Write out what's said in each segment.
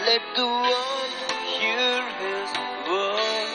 Let the world hear his word.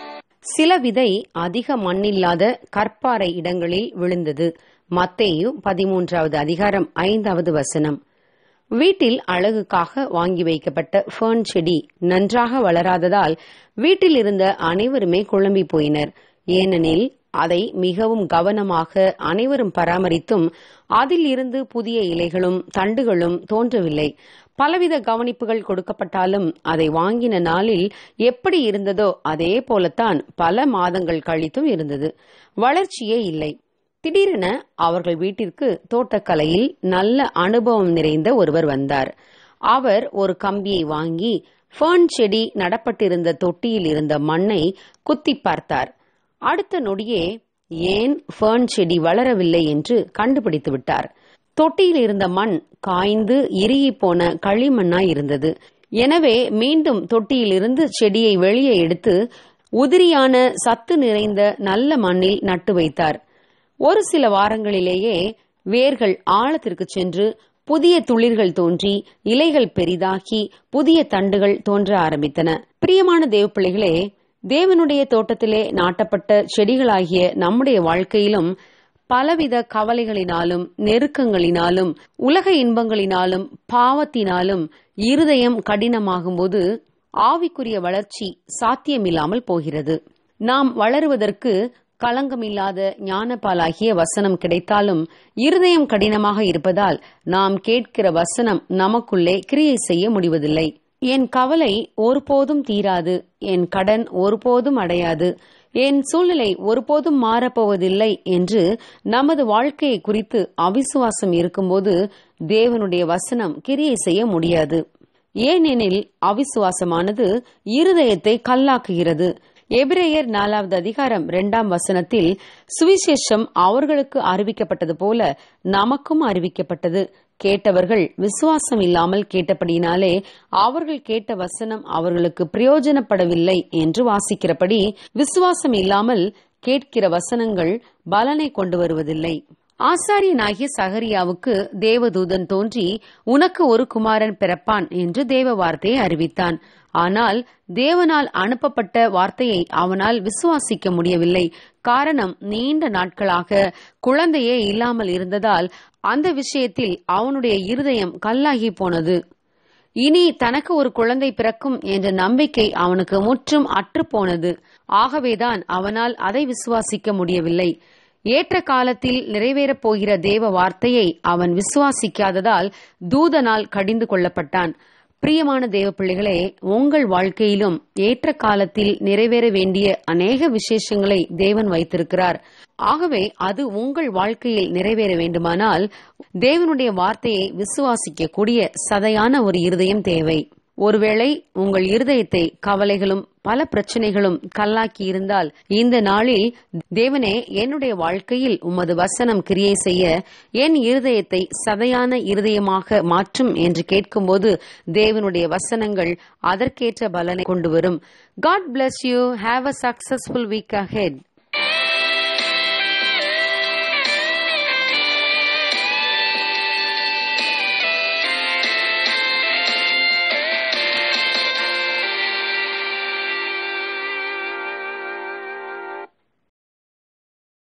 சில விதை அதிக மண்ணில்லாத கற்பாறை இடங்களில் விழுந்தது மத்தேயு பதிமூன்றாவது அதிகாரம் ஐந்தாவது வசனம் வீட்டில் அழகுக்காக வாங்கி வைக்கப்பட்ட ஃபேர்ன் செடி நன்றாக வளராததால் வீட்டில் இருந்த அனைவருமே குழம்பி போயினர் ஏனெனில் அதை மிகவும் கவனமாக அனைவரும் பராமரித்தும் அதில் இருந்து புதிய இலைகளும் தண்டுகளும் தோன்றவில்லை பலவித கவனிப்புகள் கொடுக்கப்பட்டாலும் அதை வாங்கின நாளில் எப்படி இருந்ததோ அதே போலத்தான் பல மாதங்கள் கழித்தும் இருந்தது வளர்ச்சியே இல்லை திடீரென அவர்கள் வீட்டிற்கு தோட்டக்கலையில் நல்ல அனுபவம் நிறைந்த ஒருவர் வந்தார் அவர் ஒரு கம்பியை வாங்கி ஃபேர்ன் செடி நடப்பட்டிருந்த தொட்டியில் இருந்த மண்ணை குத்தி பார்த்தார் அடுத்த நொடியே ஏன் ஃபேர்ன் செடி வளரவில்லை என்று கண்டுபிடித்து விட்டார் தொட்டியில் இருந்த மண் காய்ந்து இறுகி போன களிமண்ணாய் இருந்தது எனவே மீண்டும் தொட்டியிலிருந்து செடியை வெளியே எடுத்து உதிரியான சத்து நிறைந்த நல்ல மண்ணில் நட்டு வைத்தார் ஒரு சில வாரங்களிலேயே வேர்கள் ஆழத்திற்கு சென்று புதிய துளிர்கள் தோன்றி இலைகள் பெரிதாகி புதிய தண்டுகள் தோன்ற ஆரம்பித்தன பிரியமான தேவப்பிள்ளைகளே தேவனுடைய தோட்டத்திலே நாட்டப்பட்ட செடிகளாகிய நம்முடைய வாழ்க்கையிலும் பலவித கவலைகளினாலும் நெருக்கங்களினாலும் உலக இன்பங்களினாலும் பாவத்தினாலும் இருதயம் கடினமாகும்போது ஆவிக்குரிய வளர்ச்சி சாத்தியமில்லாமல் போகிறது நாம் வளருவதற்கு களங்கமில்லாத ஞானபாலாகிய வசனம் கிடைத்தாலும் இருதயம் கடினமாக இருப்பதால் நாம் கேட்கிற வசனம் நமக்குள்ளே கிரியை செய்ய முடிவதில்லை என் கவலை ஒருபோதும் தீராது என் கடன் ஒருபோதும் அடையாது என் சூழ்நிலை ஒருபோதும் மாறப்போவதில்லை என்று நமது வாழ்க்கையை குறித்து அவிசுவாசம் இருக்கும்போது தேவனுடைய வசனம் கிரியை செய்ய முடியாது ஏனெனில் அவிசுவாசமானது இருதயத்தை கல்லாக்குகிறது எபிரேயர் நாலாவது அதிகாரம் இரண்டாம் வசனத்தில் சுவிசேஷம் அவர்களுக்கு அறிவிக்கப்பட்டது போல நமக்கும் அறிவிக்கப்பட்டது கேட்டவர்கள் விசுவாசம் இல்லாமல் கேட்டபடியினாலே அவர்கள் கேட்ட வசனம் அவர்களுக்கு பிரயோஜனப்படவில்லை என்று வாசிக்கிறபடி விசுவாசம் இல்லாமல் கேட்கிற வசனங்கள் பலனை கொண்டு வருவதில்லை ஆசாரியனாகிய சகரியாவுக்கு தேவதூதன் தோன்றி உனக்கு ஒரு குமாரன் பிறப்பான் என்று தேவ வார்த்தையை அறிவித்தான் ஆனால் தேவனால் அனுப்பப்பட்ட வார்த்தையை அவனால் விசுவாசிக்க முடியவில்லை காரணம் நீண்ட நாட்களாக குழந்தையே இல்லாமல் இருந்ததால் அந்த விஷயத்தில் அவனுடைய இருதயம் கல்லாகி போனது இனி தனக்கு ஒரு குழந்தை பிறக்கும் என்ற நம்பிக்கை அவனுக்கு முற்றும் அற்றுப்போனது ஆகவேதான் அவனால் அதை விசுவாசிக்க முடியவில்லை ஏற்ற காலத்தில் நிறைவேறப் போகிற தேவ வார்த்தையை அவன் விசுவாசிக்காததால் தூதனால் கடிந்து கொள்ளப்பட்டான் பிரியமான தேவ பிள்ளைகளே உங்கள் வாழ்க்கையிலும் ஏற்ற காலத்தில் நிறைவேற வேண்டிய அநேக விசேஷங்களை தேவன் வைத்திருக்கிறார் ஆகவே அது உங்கள் வாழ்க்கையில் நிறைவேற வேண்டுமானால் தேவனுடைய வார்த்தையை விசுவாசிக்க கூடிய சதையான ஒரு இருதயம் தேவை ஒருவேளை உங்கள் இருதயத்தை கவலைகளும் பல பிரச்சனைகளும் கல்லாக்கி இருந்தால் இந்த நாளில் தேவனே என்னுடைய வாழ்க்கையில் உமது வசனம் கிரியை செய்ய என் இருதயத்தை சதையான இருதயமாக மாற்றும் என்று கேட்கும்போது தேவனுடைய வசனங்கள் அதற்கேற்ற பலனை கொண்டு வரும் God bless you have a successful week ahead